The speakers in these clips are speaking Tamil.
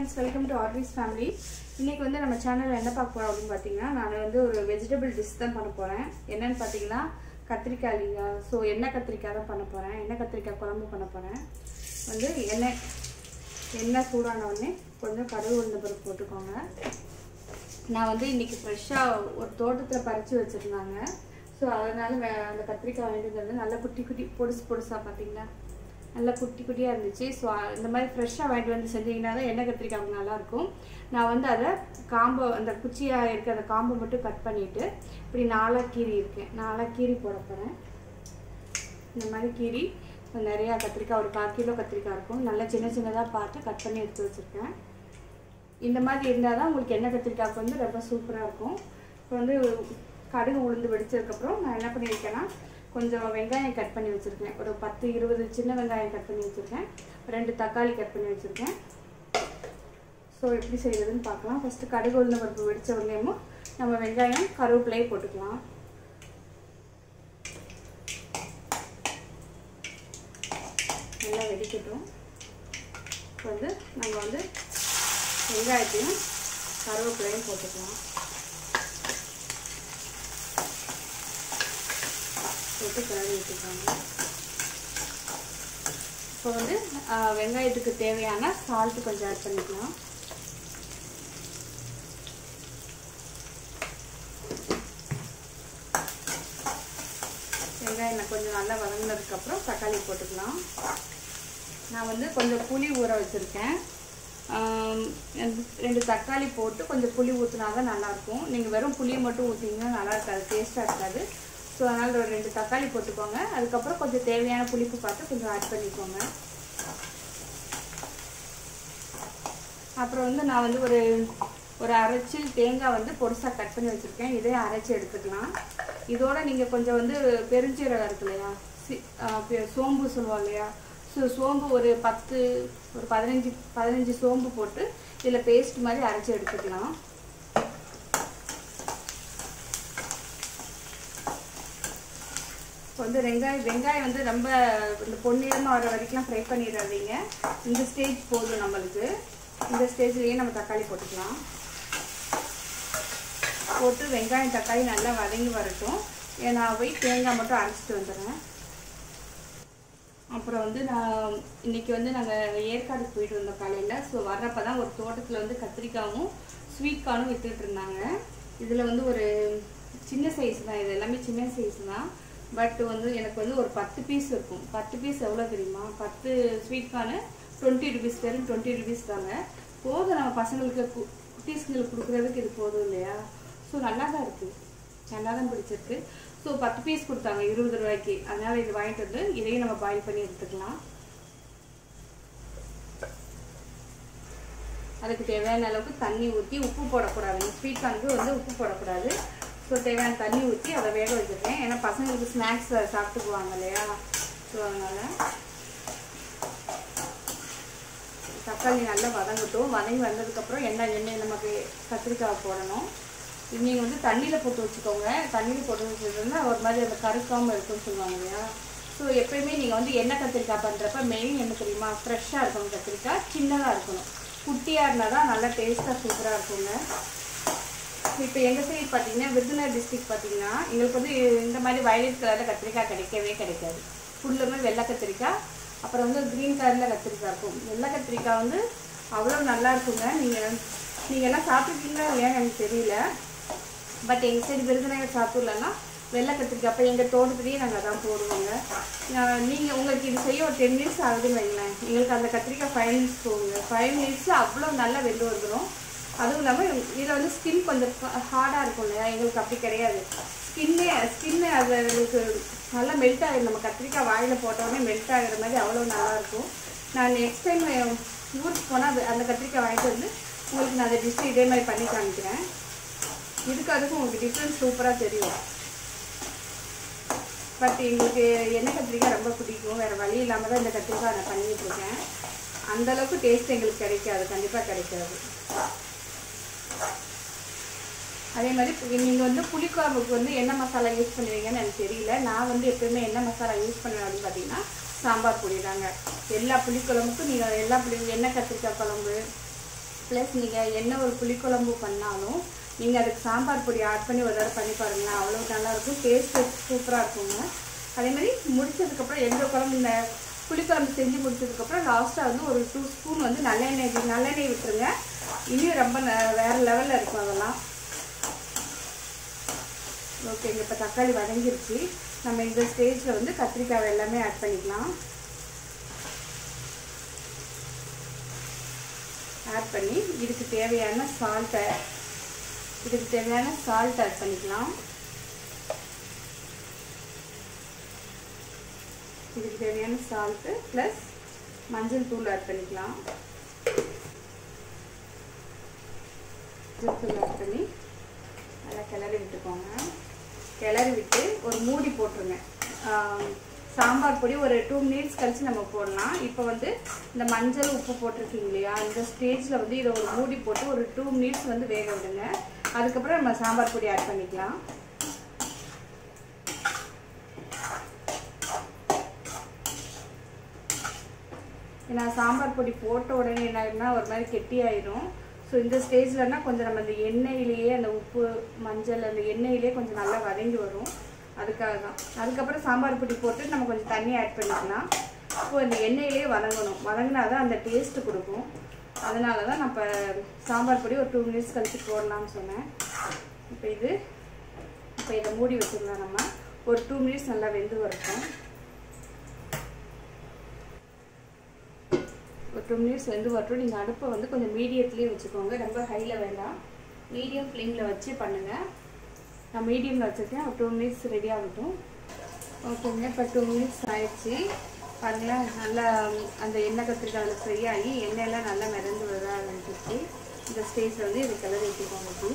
ஃப்ரெண்ட்ஸ் வெல்கம் டு ஆர்விஸ் ஃபேமிலி இன்னைக்கு வந்து நம்ம சேனலில் என்ன பார்க்க போகிறோம் அப்படின்னு பார்த்தீங்கன்னா நான் வந்து ஒரு வெஜிடபிள் டிஷ் தான் பண்ண போகிறேன் என்னன்னு பார்த்தீங்கன்னா கத்திரிக்காய் இல்லையா ஸோ எண்ணெய் கத்திரிக்காய் தான் பண்ண போகிறேன் எண்ணெய் கத்திரிக்காய் குழம்பு பண்ண போகிறேன் வந்து எண்ணெய் எண்ணெய் சூடான உடனே கொஞ்சம் கடுகு உளுந்த பருப்பு போட்டுக்கோங்க நான் வந்து இன்னைக்கு ஃப்ரெஷ்ஷாக ஒரு தோட்டத்தில் பறித்து வச்சுருந்தாங்க ஸோ அதனால வே- அந்த கத்திரிக்காய் வாங்கிட்டு வந்து நல்லா குட்டி குட்டி பொடுசு பொடுசாக பார்த்தீங்களா நல்லா குட்டி குட்டியாக இருந்துச்சு ஸோ இந்த மாதிரி ஃப்ரெஷ்ஷாக வாங்கிட்டு வந்து செஞ்சீங்கன்னா தான் எண்ணெய் கத்திரிக்காய் நல்லாயிருக்கும் நான் வந்து அதை காம்பை அந்த குச்சியாக இருக்க அந்த காம்பை மட்டும் கட் பண்ணிவிட்டு இப்படி நாலாக கீரி இருக்கேன் நாலாக கீரி போட போகிறேன் இந்த மாதிரி கீரி நிறையா கத்திரிக்காய் ஒரு கால் கிலோ கத்திரிக்காய் இருக்கும் நல்லா சின்ன சின்னதாக பார்த்து கட் பண்ணி எடுத்து வச்சுருக்கேன் இந்த மாதிரி இருந்தால் தான் உங்களுக்கு எண்ணெய் கத்திரிக்காய்க்கு வந்து ரொம்ப சூப்பராக இருக்கும் இப்போ வந்து கடுகு உளுந்து வெடிச்சதுக்கப்புறம் நான் என்ன பண்ணியிருக்கேன்னா கொஞ்சம் வெங்காயம் கட் பண்ணி வச்சுருக்கேன் ஒரு பத்து இருபது சின்ன வெங்காயம் கட் பண்ணி வச்சுருக்கேன் ரெண்டு தக்காளி கட் பண்ணி வச்சுருக்கேன் ஸோ எப்படி செய்யறதுன்னு பார்க்கலாம் ஃபஸ்ட்டு கடுகு உளுந்த பருப்பு வெடிச்ச உடனேயும் நம்ம வெங்காயம் கருவேப்பிலையை போட்டுக்கலாம் நல்லா வெடிக்கட்டும் இப்போ வந்து நம்ம வந்து வெங்காயத்தையும் கருவேப்பிலையும் போட்டுக்கலாம் போட்டு கிளறி விட்டுக்கோங்க இப்போ வந்து ஆஹ், வெங்காயத்துக்கு தேவையான சால்ட்டு கொஞ்சம் ஆட் பண்ணிக்கலாம் வெங்காயம் கொஞ்சம் நல்லா வதங்கினதுக்கப்புறம் தக்காளி போட்டுக்கலாம் நான் வந்து கொஞ்சம் புளி ஊற வச்சுருக்கேன் ஆம், ரெண்டு- ரெண்டு தக்காளி போட்டு கொஞ்சம் புளி ஊற்றினா தான் நல்லாயிருக்கும் நீங்கள் வெறும் புளியை மட்டும் ஊற்றிங்கன்னா நல்லா இருக்காது டேஸ்ட்டாக இருக்காது ஸோ அதனால் ஒரு ரெண்டு தக்காளி போட்டுக்கோங்க அதுக்கப்புறம் கொஞ்சம் தேவையான புளிப்பு பார்த்து கொஞ்சம் ஆட் பண்ணிக்கோங்க அப்புறம் வந்து நான் வந்து ஒரு ஒரு அரைச்சில் தேங்காய் வந்து பொருசாக கட் பண்ணி வச்சுருக்கேன் இதையும் அரைச்சி எடுத்துக்கலாம் இதோட நீங்கள் கொஞ்சம் வந்து பெருஞ்சீரகம் இருக்கு இல்லையா சி ஆ, பெ- சோம்பு சொல்லுவோம் இல்லையா ஸோ சோம்பு ஒரு பத்து ஒரு பதினஞ்சு பதினஞ்சு சோம்பு போட்டு இதில் பேஸ்ட் மாதிரி அரைச்சி எடுத்துக்கலாம் இப்போ வந்து வெங்காயம் வெங்காயம் வந்து ரொம்ப இந்த பொன்னிறமாக வர வரைக்கும் ஃப்ரை பண்ணிடாதீங்க இந்த ஸ்டேஜ் போதும் நம்மளுக்கு இந்த ஸ்டேஜ்லேயே நம்ம தக்காளி போட்டுக்கலாம் போட்டு வெங்காயம் தக்காளி நல்லா வதங்கி வரட்டும் ஏ, நான் போய் தேங்காய் மட்டும் அரைச்சிட்டு வந்துடுறேன் அப்புறம் வந்து நான் இன்னைக்கு வந்து நாங்கள் ஏற்காடு போயிட்டு வந்தோம் காலையில் ஸோ வர்றப்ப தான் ஒரு தோட்டத்தில் வந்து கத்திரிக்காயும் ஸ்வீட் கார்னும் வித்துட்டு இருந்தாங்க இதில் வந்து ஒரு சின்ன சைஸ் தான் இது எல்லாமே சின்ன சைஸ் தான் பட் வந்து எனக்கு வந்து ஒரு பத்து பீஸ் இருக்கும் பத்து பீஸ் எவ்வளோ தெரியுமா பத்து ஸ்வீட் கார்னு டுவெண்ட்டி ருபீஸ் வெறும் டுவெண்ட்டி ருபீஸ் தாங்க போதும் நம்ம பசங்களுக்கு கு- குட்டீஸ்ங்களுக்கு கொடுக்குறதுக்கு இது போதும் இல்லையா ஸோ நல்லா தான் இருக்குது நல்லா தான் பிடிச்சிருக்கு ஸோ பத்து பீஸ் கொடுத்தாங்க இருபது ரூபாய்க்கு அதனால இது வாங்கிட்டு வந்து இதையும் நம்ம பாயில் பண்ணி எடுத்துக்கலாம் அதுக்கு தேவையான அளவுக்கு தண்ணி ஊற்றி உப்பு போடக்கூடாது ஸ்வீட் கார்னுக்கு வந்து உப்பு போடக்கூடாது ஸோ தேவையான தண்ணி ஊற்றி அதை வேக வச்சுருக்கேன் ஏன்னா பசங்களுக்கு ஸ்நாக்ஸ் சாப்பிட்டுக்குவாங்க இல்லையா ஸோ அதனால் தக்காளி நல்லா வதங்கட்டும் வதங்கி வந்ததுக்கப்புறம் எண்ணெய் எண்ணெய் நமக்கு கத்திரிக்காய் போடணும் நீங்கள் வந்து தண்ணியில் போட்டு வச்சுக்கோங்க தண்ணியில் போட்டு வச்சுருந்தா ஒரு மாதிரி அந்த கருக்காமல் இருக்கும்னு சொல்லுவாங்க இல்லையா ஸோ எப்பயுமே நீங்கள் வந்து எண்ணெய் கத்திரிக்காய் பண்ணுறப்ப மெயின் என்ன தெரியுமா ஃப்ரெஷ்ஷாக இருக்கணும் கத்திரிக்காய் சின்னதாக இருக்கணும் குட்டியாக இருந்தால் தான் நல்லா டேஸ்ட்டாக சூப்பராக இருக்குங்க இப்போ எங்கள் சைடு பார்த்தீங்கன்னா விருதுநகர் டிஸ்ட்ரிக்ட் பார்த்தீங்கன்னா எங்களுக்கு வந்து இந்த மாதிரி வயலட் கலரில் கத்திரிக்காய் கிடைக்கவே கிடைக்காது ஃபுல்லுமே வெள்ளை கத்திரிக்காய் அப்புறம் வந்து க்ரீன் கலரில் கத்திரிக்காய் இருக்கும் வெள்ளை கத்திரிக்காய் வந்து அவ்வளோ நல்லா இருக்குங்க நீங்கள் நீங்கள் எல்லாம் சாப்பிட்ருக்கீங்களா இல்லையான்னு எனக்கு தெரியல பட் எங்கள் சைடு விருதுநகர் சாத்தூர்லலாம் வெள்ளை கத்திரிக்காய் அப்போ எங்கள் தோட்டத்துலேயே நாங்கள் அதான் போடுவோங்க நீங்கள் உங்களுக்கு இது செய்ய ஒரு டென் மினிட்ஸ் ஆகுதுன்னு வைங்களேன் எங்களுக்கு அந்த கத்திரிக்காய் ஃபைவ் மினிட்ஸ் போகுங்க ஃபைவ் மினிட்ஸில் அவ்வளோ நல்லா வெந்து வந்துடும் அதுவும் இல்லாமல் இதில் வந்து ஸ்கின் கொஞ்சம் ஹார்டாக இருக்கும் இல்லையா எங்களுக்கு அப்படி கிடையாது ஸ்கின்னே ஸ்கின்னு அது எங்களுக்கு நல்லா மெல்ட் ஆகிடும் நம்ம கத்திரிக்காய் வாயில் போட்டோடனே மெல்ட் ஆகிற மாதிரி அவ்வளோ நல்லா இருக்கும் நான் நெக்ஸ்ட் டைம் ஊருக்கு போனால் அந்த கத்திரிக்காய் வாங்கிட்டு வந்து உங்களுக்கு நான் அந்த டிஷ் இதே மாதிரி பண்ணி காமிக்கிறேன் இதுக்கு அதுக்கும் உங்களுக்கு டிஃப்ரென்ஸ் சூப்பராக தெரியும் பட் எங்களுக்கு எண்ணெய் கத்திரிக்காய் ரொம்ப பிடிக்கும் வேறு வழி இல்லாமல் தான் இந்த கத்திரிக்காய் நான் பண்ணிட்டு இருக்கேன் அந்த அளவுக்கு டேஸ்ட் எங்களுக்கு கிடைக்காது கண்டிப்பாக கிடைக்காது அதே மாதிரி நீங்கள் வந்து புளிக்குழம்புக்கு வந்து என்ன மசாலா யூஸ் பண்ணுவீங்கன்னு எனக்கு தெரியல நான் வந்து எப்பயுமே என்ன மசாலா யூஸ் பண்ணுவேன் அப்படின்னு பார்த்தீங்கன்னா சாம்பார் பொடி தாங்க எல்லா புளிக்குழம்புக்கும் நீங்கள் எல்லா புளி எண்ணெய் கத்திரிக்காய் குழம்பு ப்ளஸ் நீங்கள் என்ன ஒரு புளிக்குழம்பு பண்ணாலும் நீங்கள் அதுக்கு சாம்பார் பொடி ஆட் பண்ணி ஒரு தடவை பண்ணி பாருங்களேன் அவ்வளோ நல்லாயிருக்கும் டேஸ்ட்டு சூப்பராக இருக்குங்க அதே மாதிரி முடிச்சதுக்கப்புறம் எங்கள் குழம்பு இந்த புளிக்குழம்பு செஞ்சு முடிச்சதுக்கப்புறம் லாஸ்ட்டாக வந்து ஒரு டூ ஸ்பூன் வந்து நல்லெண்ணெய் வி- நல்லெண்ணெய் விட்டுருங்க இன்னும் ரொம்ப ந- வேற லெவலில் இருக்கும் அதெல்லாம் ஓகேங்க இப்போ தக்காளி வதங்கிருச்சு நம்ம இந்த ஸ்டேஜில் வந்து கத்திரிக்காய் எல்லாமே ஆட் பண்ணிக்கலாம் ஆட் பண்ணி இதுக்கு தேவையான சால்ட்டை இதுக்கு தேவையான சால்ட் ஆட் பண்ணிக்கலாம் இதுக்கு தேவையான சால்ட்டு ப்ளஸ் மஞ்சள் தூள் ஆட் பண்ணிக்கலாம் மஞ்சள் தூள் ஆட் பண்ணி நல்லா கிளறி விட்டுக்கோங்க கிளறி விட்டு ஒரு மூடி போட்டுருங்க ஆம், சாம்பார் பொடி ஒரு டூ மினிட்ஸ் கழிச்சு நம்ம போடலாம் இப்போ வந்து இந்த மஞ்சள் உப்பு போட்டிருக்கீங்க இல்லையா இந்த ஸ்டேஜில் வந்து இதை ஒரு மூடி போட்டு ஒரு டூ மினிட்ஸ் வந்து வேக விடுங்க அதுக்கப்புறம் நம்ம சாம்பார் பொடி ஆட் பண்ணிக்கலாம் ஏன்னா சாம்பார் பொடி போட்ட உடனே என்ன ஆயிடும்னா ஒரு மாதிரி கெட்டியாயிரும் ஸோ இந்த ஸ்டேஜ்லன்னா கொஞ்சம் நம்ம அந்த எண்ணெயிலேயே அந்த உப்பு மஞ்சள் அந்த எண்ணெயிலே கொஞ்சம் நல்லா வதங்கி வரும் அதுக்காக தான் அதுக்கப்புறம் சாம்பார் பொடி போட்டு நம்ம கொஞ்சம் தண்ணி ஆட் பண்ணிக்கலாம் இப்போ இந்த எண்ணெயிலே வதங்கணும் வதங்கினா தான் அந்த டேஸ்ட்டு கொடுக்கும் அதனால தான் நான் இப்போ சாம்பார் பொடி ஒரு டூ மினிட்ஸ் கழிச்சு போடலாம்னு சொன்னேன் இப்போ இது இப்போ இதை மூடி வச்சிடலாம் நம்ம ஒரு டூ மினிட்ஸ் நல்லா வெந்து வரட்டும் ஒரு டூ மினிட்ஸ் வெந்து வரட்டும் நீங்கள் அடுப்பை வந்து கொஞ்சம் மீடியத்துலேயே வச்சுக்கோங்க ரொம்ப ஹையில் வேண்டாம் மீடியம் ஃப்ளேமில் வச்சு பண்ணுங்கள் நான் மீடியமில் வச்சுருக்கேன் ஒரு டூ மினிட்ஸ் ரெடி ஆகட்டும் ஓகேங்க இப்போ டூ மினிட்ஸ் ஆயிடுச்சு பாருங்களேன் நல்லா அந்த எண்ணெய் கத்திரிக்காயில் ஃப்ரை ஆகி எண்ணெயெல்லாம் நல்லா மிதந்து வர ஆரம்பிச்சிருச்சு இந்த ஸ்டேஜில் வந்து இது கலர் ஊற்றிக்கோங்க இப்படி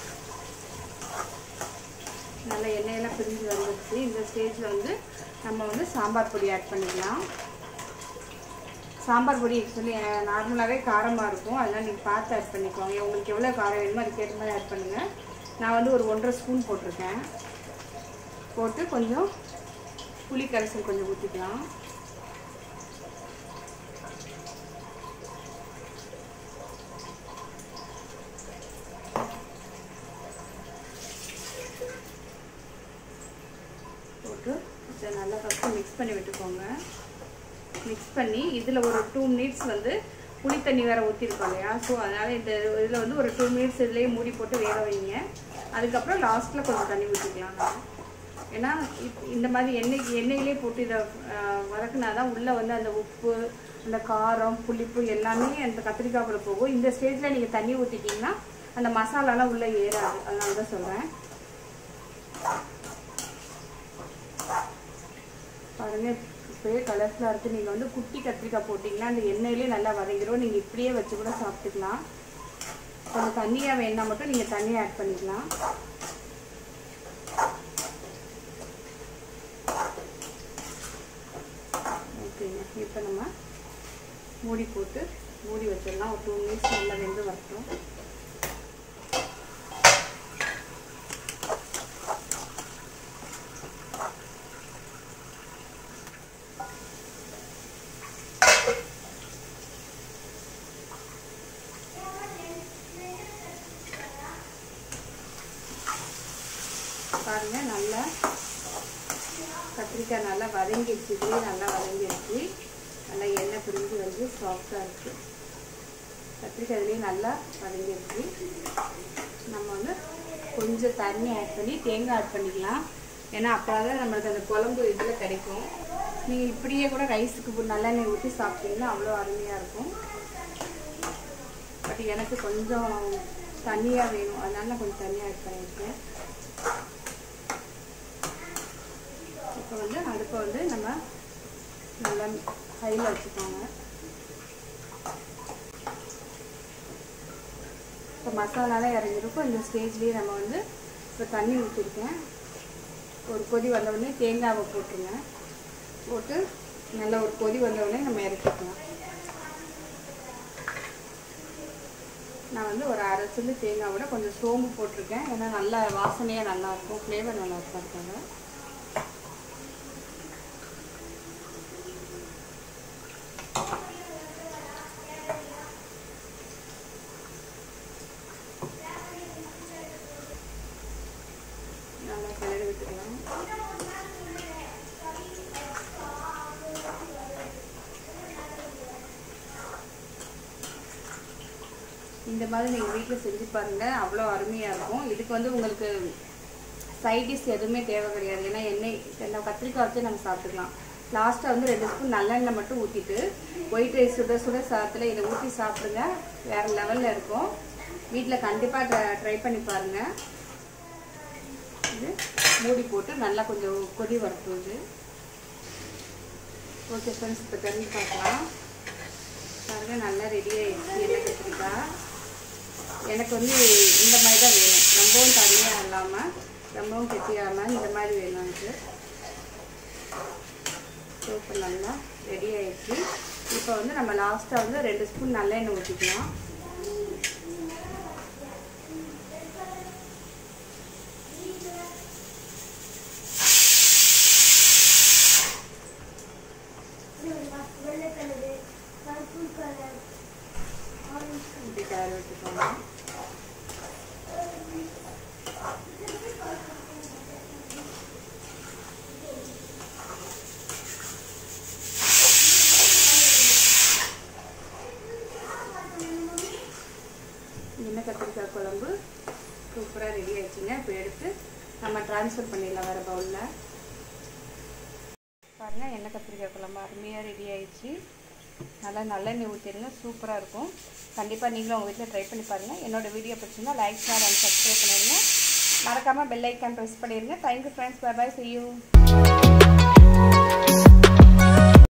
நல்லா எண்ணெயெல்லாம் பிரிஞ்சு வந்துருச்சு இந்த ஸ்டேஜில் வந்து நம்ம வந்து சாம்பார் பொடி ஆட் பண்ணிக்கலாம் சாம்பார் பொடி ஆக்சுவலி நார்மலாகவே காரமாக இருக்கும் அதெல்லாம் நீங்கள் பார்த்து ஆட் பண்ணிக்கோங்க உங்களுக்கு எவ்வளோ காரம் வேணுமோ அதுக்கேற்ற மாதிரி ஆட் பண்ணுங்கள் நான் வந்து ஒரு ஒன்றரை ஸ்பூன் போட்டிருக்கேன் போட்டு கொஞ்சம் புளி கரைசல் கொஞ்சம் ஊற்றிக்கலாம் போட்டு இதை நல்லா ஃபஸ்ட்டு மிக்ஸ் பண்ணி விட்டுக்கோங்க மிக்ஸ் பண்ணி இதில் ஒரு டூ மினிட்ஸ் வந்து புளி தண்ணி வேறு ஊற்றிருக்கோம் இல்லையா ஸோ அதனால் இந்த இதில் வந்து ஒரு டூ மினிட்ஸ் இதுலேயே மூடி போட்டு வேக வைங்க அதுக்கப்புறம் லாஸ்ட்டில் கொஞ்சம் தண்ணி ஊற்றிக்கலாம் நம்ம ஏன்னா இப்- இந்த மாதிரி எண்ணெய் எண்ணெயிலே போட்டு இதை வதக்குனா தான் உள்ளே வந்து அந்த உப்பு அந்த காரம் புளிப்பு எல்லாமே அந்த கத்திரிக்காய்க்குள்ள போகும் இந்த ஸ்டேஜில் நீங்கள் தண்ணி ஊற்றிட்டீங்கன்னா அந்த மசாலாலாம் உள்ளே ஏறாது அதனால தான் சொல்கிறேன் பாருங்க இப்போயே கலர்ஃபுல்லாக இருக்குது நீங்கள் வந்து குட்டி கத்திரிக்காய் போட்டிங்கன்னா அந்த எண்ணெயிலே நல்லா வதங்கிடும் நீங்கள் இப்படியே வச்சு கூட சாப்பிட்டுக்கலாம் கொஞ்சம் தண்ணியாக வேணா மட்டும் நீங்கள் தண்ணி ஆட் பண்ணிக்கலாம் ஓகேங்க இப்போ நம்ம மூடி போட்டு மூடி வச்சிடலாம் ஒரு டூ மினிட்ஸ் நல்லா வெந்து வரட்டும் பாருங்க நல்லா கத்திரிக்காய் நல்லா வதங்கிடுச்சு இதுலேயே நல்லா வதங்கிடுச்சு நல்லா எண்ணெய் பிரிஞ்சு வந்து சாஃப்டாக இருக்குது கத்திரிக்காய் இதுலேயே நல்லா வதங்கிடுச்சு நம்ம வந்து கொஞ்சம் தண்ணி ஆட் பண்ணி தேங்காய் ஆட் பண்ணிக்கலாம் ஏன்னா அப்போ தான் நம்மளுக்கு அந்த குழம்பு இதில் கிடைக்கும் நீங்கள் இப்படியே கூட ரைஸுக்கு நல்லெண்ணெய் ஊற்றி சாப்பிட்டீங்கன்னா அவ்வளோ அருமையாக இருக்கும் பட் எனக்கு கொஞ்சம் தண்ணியாக வேணும் அதனால நான் கொஞ்சம் தண்ணியாக ஆட் பண்ணியிருக்கேன் இப்போ வந்து அடுப்பை வந்து நம்ம நல்லா ஹையில் வச்சுக்கோங்க இப்போ மசாலாலாம் இறங்கிருக்கும் இந்த ஸ்டேஜ்லேயே நம்ம வந்து இப்போ தண்ணி ஊற்றிருக்கேன் ஒரு கொதி வந்த உடனே தேங்காவை போட்டுருங்க போட்டு நல்ல ஒரு கொதி வந்த உடனே நம்ம இறக்கிக்கலாம் நான் வந்து ஒரு அரை சொல்லி தேங்காவோட கொஞ்சம் சோம்பு போட்டிருக்கேன் ஏன்னா நல்லா வாசனையாக நல்லாயிருக்கும் ஃப்ளேவர் நல்லா இருக்கும் அதுக்காக இந்த மாதிரி நீங்கள் வீட்டில் செஞ்சு பாருங்கள் அவ்வளோ அருமையாக இருக்கும் இதுக்கு வந்து உங்களுக்கு சைட் டிஷ் எதுவுமே தேவை கிடையாது ஏன்னா எண்ணெய் இந்த கத்திரிக்காய் வச்சு நம்ம சாப்பிட்டுக்கலாம் லாஸ்ட்டாக வந்து ரெண்டு ஸ்பூன் நல்லெண்ணெய் மட்டும் ஊற்றிட்டு ஒயிட் ரைஸ் சுட சுட சாதத்தில் இதை ஊற்றி சாப்பிடுங்க வேறு லெவலில் இருக்கும் வீட்டில் கண்டிப்பாக ட்ரை பண்ணி பாருங்கள் இது மூடி போட்டு நல்லா கொஞ்சம் கொதி வரட்டும் இது ஓகே ஃப்ரெண்ட்ஸ் இப்போ தெரிஞ்சு பார்க்கலாம் பாருங்க நல்லா ரெடி ஆயிடுச்சு எண்ணெய் கத்திரிக்காய் எனக்கு வந்து இந்த மாதிரி தான் வேணும் ரொம்பவும் தண்ணியாக இல்லாமல் ரொம்பவும் கெட்டியாக இல்லாமல் இந்த மாதிரி வேணும் எனக்கு சூப்பர் நல்லா ரெடி ஆயிடுச்சு இப்போ வந்து நம்ம லாஸ்ட்டாக வந்து ரெண்டு ஸ்பூன் நல்லெண்ணெய் ஊற்றிக்கலாம் இப்படி கலர் வச்சுக்கோங்க எண்ணெய் கத்திரிக்காய் குழம்பு சூப்பராக ரெடி ஆயிடுச்சுங்க இப்போ எடுத்து நம்ம ட்ரான்ஸ்ஃபர் பண்ணிடலாம் வேறு பவுலில் பாருங்கள் எண்ணெய் கத்திரிக்காய் குழம்பு அருமையாக ரெடி ஆயிடுச்சு நல்லா நல்லெண்ணெய் ஊற்றிடுங்க சூப்பராக இருக்கும் கண்டிப்பாக நீங்களும் உங்கள் வீட்டில் ட்ரை பண்ணி பாருங்கள் என்னோடய வீடியோ பிடிச்சிருந்தா லைக் ஷேர் அண்ட் சப்ஸ்கிரைப் பண்ணிடுங்க மறக்காமல் பெல் ஐக்கான் ப்ரெஸ் பண்ணிடுங்க thank you friends bye bye see you